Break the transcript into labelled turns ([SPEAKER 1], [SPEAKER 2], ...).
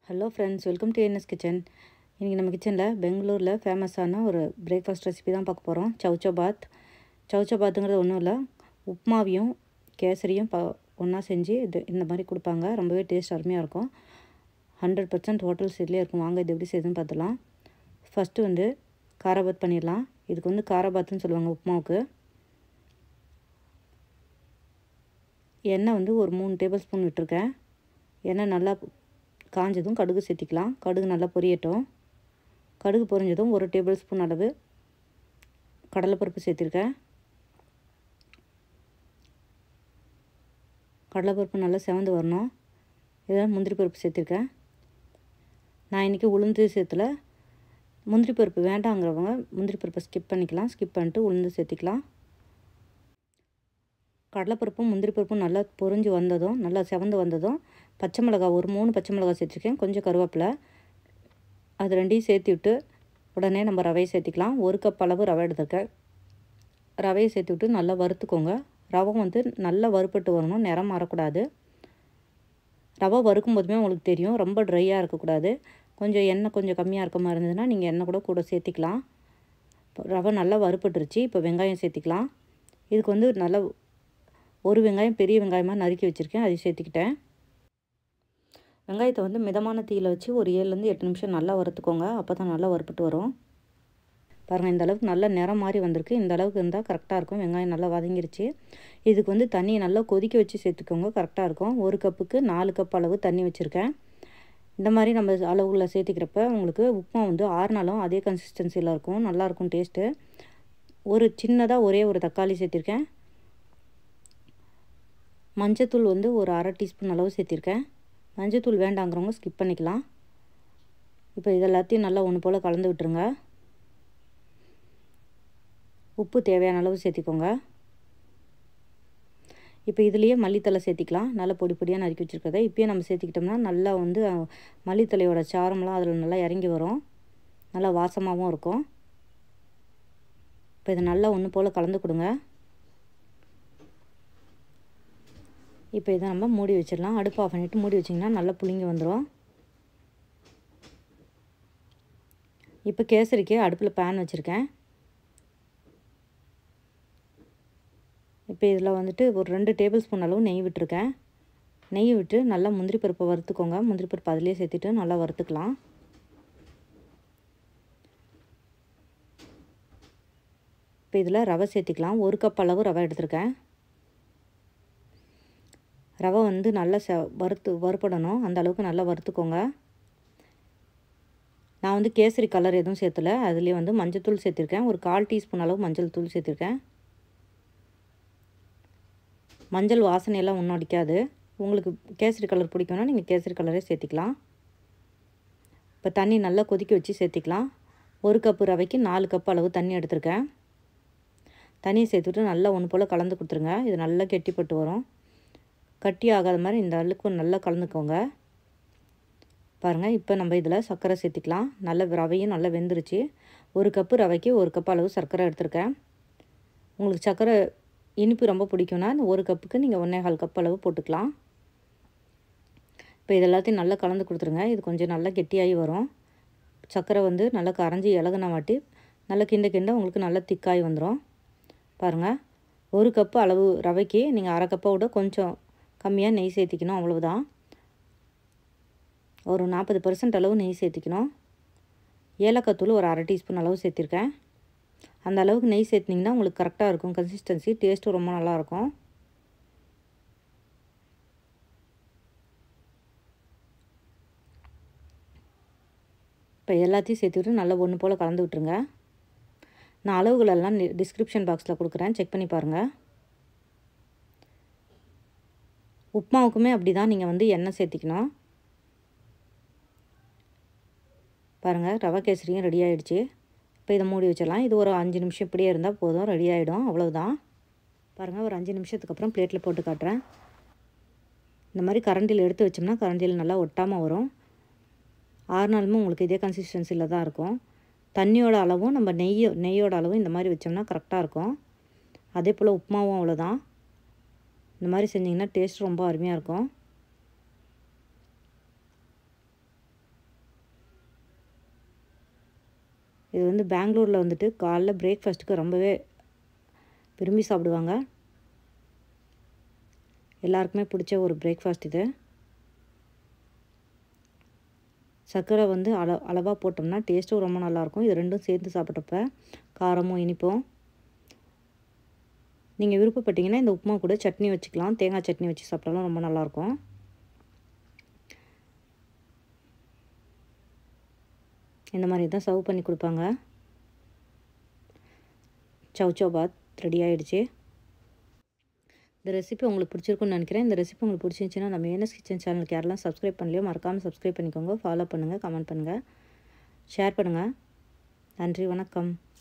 [SPEAKER 1] hello friends welcome to N S kitchen இன்றைக்கி நம்ம கிச்சனில் பெங்களூரில் ஃபேமஸான ஒரு பிரேக்ஃபாஸ்ட் ரெசிபி தான் பார்க்க போகிறோம் சவுச்சோ பாத் சவுச்சோ பாத்துங்கிறது ஒன்றும் இல்லை உப்மாவையும் கேசரியும் ப ஒன்றா செஞ்சு இது இந்த மாதிரி கொடுப்பாங்க ரொம்பவே டேஸ்ட் அருமையாக இருக்கும் ஹண்ட்ரட் பர்சன்ட் ஹோட்டல் சைட்லேயே இருக்கும் வாங்க இது எப்படி செய்யுதுன்னு பார்த்துலாம் ஃபஸ்ட்டு வந்து காராபாத் பண்ணிடலாம் இதுக்கு வந்து காராபாத்துன்னு சொல்லுவாங்க உப்மாவுக்கு எண்ணெய் வந்து ஒரு மூணு டேபிள் ஸ்பூன் விட்டுருக்கேன் எண்ணெய் நல்லா காஞ்சதும் கடுகு சேர்த்திக்கலாம் கடுகு நல்லா பொரியட்டும் கடுகு பொரிஞ்சதும் ஒரு டேபிள் ஸ்பூன் அளவு கடலைப்பருப்பு சேர்த்திருக்கேன் கடலைப்பருப்பு நல்லா செவந்து வரணும் இதில் முந்திரி பருப்பு சேர்த்திருக்கேன் நான் இன்றைக்கி உளுந்து சேர்த்துல முந்திரி பருப்பு வேண்டாங்கிறவங்க முந்திரி பருப்பை ஸ்கிப் பண்ணிக்கலாம் ஸ்கிப் பண்ணிட்டு உளுந்து சேர்த்திக்கலாம் கடலைப்பருப்பும் முந்திரி பருப்பும் நல்லா பொரிஞ்சு வந்ததும் நல்லா செவந்து வந்ததும் பச்சை மிளகா ஒரு மூணு பச்சை மிளகா சேர்த்துருக்கேன் கொஞ்சம் கருவேப்பிலை அது ரெண்டையும் சேர்த்து விட்டு உடனே நம்ம ரவையை சேர்த்திக்கலாம் ஒரு கப் அளவு ரவை எடுத்துருக்கேன் ரவையை சேர்த்து விட்டு நல்லா வறுத்துக்கோங்க ரவை வந்து நல்லா வறுப்பட்டு வரணும் நிறம் மாறக்கூடாது ரவை வறுக்கும் போதுமே உங்களுக்கு தெரியும் ரொம்ப ட்ரையாக இருக்கக்கூடாது கொஞ்சம் எண்ணெய் கொஞ்சம் கம்மியாக இருக்க மாதிரி இருந்ததுன்னா நீங்கள் எண்ணெய் கூட கூட சேர்த்திக்கலாம் ரவை நல்லா வறுப்பட்டுருச்சு இப்போ வெங்காயம் சேர்த்திக்கலாம் இதுக்கு வந்து நல்லா ஒரு வெங்காயம் பெரிய வெங்காயமாக நறுக்கி வச்சுருக்கேன் அதை சேர்த்துக்கிட்டேன் வெங்காயத்தை வந்து மிதமான தீயில் வச்சு ஒரு ஏழுலேருந்து எட்டு நிமிஷம் நல்லா வறுத்துக்கோங்க அப்போ தான் நல்லா வறுப்பட்டு வரும் பாருங்கள் இந்த அளவுக்கு நல்லா நிறம் மாதிரி வந்திருக்கு இந்த அளவுக்கு இருந்தால் கரெக்டாக இருக்கும் வெங்காயம் நல்லா வதங்கிருச்சு இதுக்கு வந்து தண்ணியை நல்லா கொதிக்க வச்சு சேர்த்துக்கோங்க கரெக்டாக இருக்கும் ஒரு கப்புக்கு நாலு கப் அளவு தண்ணி வச்சுருக்கேன் இந்த மாதிரி நம்ம அளவுகளில் சேர்த்துக்கிறப்ப உங்களுக்கு உப்புமா வந்து ஆறுனாலும் அதே கன்சிஸ்டன்சியில் இருக்கும் நல்லாயிருக்கும் டேஸ்ட்டு ஒரு சின்னதாக ஒரே ஒரு தக்காளி சேர்த்திருக்கேன் மஞ்சத்தூள் வந்து ஒரு அரை டீஸ்பூன் அளவு சேர்த்திருக்கேன் மஞ்சத்தூள் வேண்டாங்கிறவங்க ஸ்கிப் பண்ணிக்கலாம் இப்போ இது எல்லாத்தையும் நல்லா ஒன்று போல் கலந்து விட்டுருங்க உப்பு தேவையான அளவு சேர்த்திக்கோங்க இப்போ இதுலேயே மல்லித்தலை சேர்த்திக்கலாம் நல்லா பொடி பொடியாக நறுக்கி வச்சுருக்கதை இப்போயே நம்ம சேர்த்திக்கிட்டோம்னா நல்லா வந்து மல்லித்தலையோட சாரம்லாம் அதில் நல்லா இறங்கி வரும் நல்லா வாசமாகவும் இருக்கும் இப்போ இதை நல்லா ஒன்று போல் கலந்து கொடுங்க இப்போ இதை நம்ம மூடி வச்சிடலாம் அடுப்பு ஆஃப் பண்ணிவிட்டு மூடி வச்சிங்கன்னா நல்லா புளிங்கி வந்துடும் இப்போ கேசரிக்கு அடுப்பில் பேன் வச்சுருக்கேன் இப்போ இதில் வந்துட்டு ஒரு ரெண்டு டேபிள் ஸ்பூன் அளவு நெய் விட்டுருக்கேன் நெய் விட்டு நல்லா முந்திரி பருப்பை வறுத்துக்கோங்க முந்திரி பருப்பு அதிலே சேர்த்துட்டு நல்லா வறுத்துக்கலாம் இப்போ இதில் ரவை சேர்த்திக்கலாம் ஒரு கப் அளவு ரவை எடுத்திருக்கேன் ரவை வந்து நல்லா செ வறுத்து வறுப்படணும் அந்த அளவுக்கு நல்லா வறுத்துக்கோங்க நான் வந்து கேசரி கலர் எதுவும் சேர்த்தலை அதுலேயே வந்து மஞ்சள் சேர்த்துருக்கேன் ஒரு கால் டீஸ்பூன் அளவு மஞ்சள் தூள் சேர்த்துருக்கேன் மஞ்சள் வாசனையெல்லாம் ஒன்றும் அடிக்காது உங்களுக்கு கேசரி கலர் பிடிக்கும்னா நீங்கள் கேசரி கலரே சேர்த்திக்கலாம் இப்போ தண்ணி நல்லா கொதிக்க வச்சு சேர்த்திக்கலாம் ஒரு கப்பு ரவைக்கு நாலு கப் அளவு தண்ணி எடுத்திருக்கேன் தண்ணியை சேர்த்துட்டு நல்லா ஒன்று போல் கலந்து கொடுத்துருங்க இது நல்லா கெட்டிப்பட்டு வரும் கட்டி ஆகாத மாதிரி இந்த அளவுக்கு நல்லா கலந்துக்கோங்க பாருங்கள் இப்போ நம்ம இதில் சர்க்கரை சேர்த்திக்கலாம் நல்ல ரவையும் நல்லா வெந்துருச்சு ஒரு கப்பு ரவைக்கு ஒரு கப் அளவு சர்க்கரை எடுத்திருக்கேன் உங்களுக்கு சர்க்கரை இனிப்பு ரொம்ப பிடிக்கும்னா இந்த ஒரு கப்புக்கு நீங்கள் ஒன்றே கால் கப் அளவு போட்டுக்கலாம் இப்போ இது எல்லாத்தையும் நல்லா கலந்து கொடுத்துருங்க இது கொஞ்சம் நல்லா கெட்டியாகி வரும் சர்க்கரை வந்து நல்லா கரைஞ்சி இலகுன வாட்டி நல்லா கிண்ட கிண்ட உங்களுக்கு நல்லா திக்காகி வந்துடும் பாருங்கள் ஒரு கப்பு அளவு ரவைக்கு நீங்கள் அரை கப்பை விட கொஞ்சம் கம்மியாக நெய் சேர்த்திக்கணும் அவ்வளவுதான் ஒரு நாற்பது பர்சன்ட் அளவு நெய் சேர்த்திக்கணும் ஏலக்காய் தூள் ஒரு அரை டீஸ்பூன் அளவு சேர்த்திருக்கேன் அந்த அளவுக்கு நெய் சேர்த்திங்கன்னா உங்களுக்கு கரெக்டாக இருக்கும் கன்சிஸ்டன்சி டேஸ்ட்டும் ரொம்ப நல்லாயிருக்கும் இப்போ எல்லாத்தையும் சேர்த்துக்கிட்டு நல்லா ஒன்று போல் கலந்து விட்டுருங்க நான் அளவுகளெல்லாம் டிஸ்கிரிப்ஷன் பாக்ஸில் கொடுக்குறேன் செக் பண்ணி பாருங்கள் உப்மாவுக்குமே அப்படி தான் நீங்கள் வந்து எண்ணெய் சேர்த்திக்கணும் பாருங்கள் ரவா கேசரியும் ரெடி ஆகிடுச்சு இப்போ இதை மூடி வச்சிடலாம் இது ஒரு அஞ்சு நிமிஷம் இப்படியே இருந்தால் போதும் ரெடி ஆகிடும் அவ்வளவுதான் பாருங்கள் ஒரு அஞ்சு நிமிஷத்துக்கு அப்புறம் பிளேட்டில் போட்டு காட்டுறேன் இந்த மாதிரி கரண்டியில் எடுத்து வச்சோம்னா கரண்டியில் நல்லா ஒட்டாமல் வரும் ஆறு நாளுமே உங்களுக்கு இதே கன்சிஸ்டன்சியில் தான் இருக்கும் தண்ணியோட அளவும் நம்ம நெய் நெய்யோட அளவும் இந்த மாதிரி வச்சோம்னா கரெக்டாக இருக்கும் அதே போல் உப்புமாவும் அவ்வளோதான் இந்த மாதிரி செஞ்சிங்கன்னா டேஸ்ட் ரொம்ப அருமையாக இருக்கும் இது வந்து பெங்களூரில் வந்துட்டு காலைல பிரேக்ஃபாஸ்ட்டுக்கு ரொம்பவே விரும்பி சாப்பிடுவாங்க எல்லாருக்குமே பிடிச்ச ஒரு பிரேக்ஃபாஸ்ட் இது சர்க்கரை வந்து அள அளவாக போட்டோம்னா டேஸ்ட்டும் ரொம்ப நல்லாயிருக்கும் இது ரெண்டும் சேர்த்து சாப்பிட்றப்ப காரமும் இனிப்பும் நீங்கள் விருப்பப்பட்டீங்கன்னா இந்த உப்புமா கூட சட்னி வச்சுக்கலாம் தேங்காய் சட்னி வச்சு சாப்பிட்டாலும் ரொம்ப நல்லாயிருக்கும் இந்த மாதிரி தான் சர்வ் பண்ணி கொடுப்பாங்க சவுச்சோ பாத் ரெடி ஆகிடுச்சு இந்த ரெசிபி உங்களுக்கு பிடிச்சிருக்குன்னு நினைக்கிறேன் இந்த ரெசிபி உங்களுக்கு பிடிச்சிருந்துச்சின்னா நம்ம ஏனஸ் கிச்சன் சேனலுக்கு யாரெல்லாம் சப்ஸ்கிரைப் பண்ணலையோ மறக்காமல் சப்ஸ்கிரைப் பண்ணிக்கோங்க ஃபாலோ பண்ணுங்கள் கமெண்ட் பண்ணுங்கள் ஷேர் பண்ணுங்கள் நன்றி வணக்கம்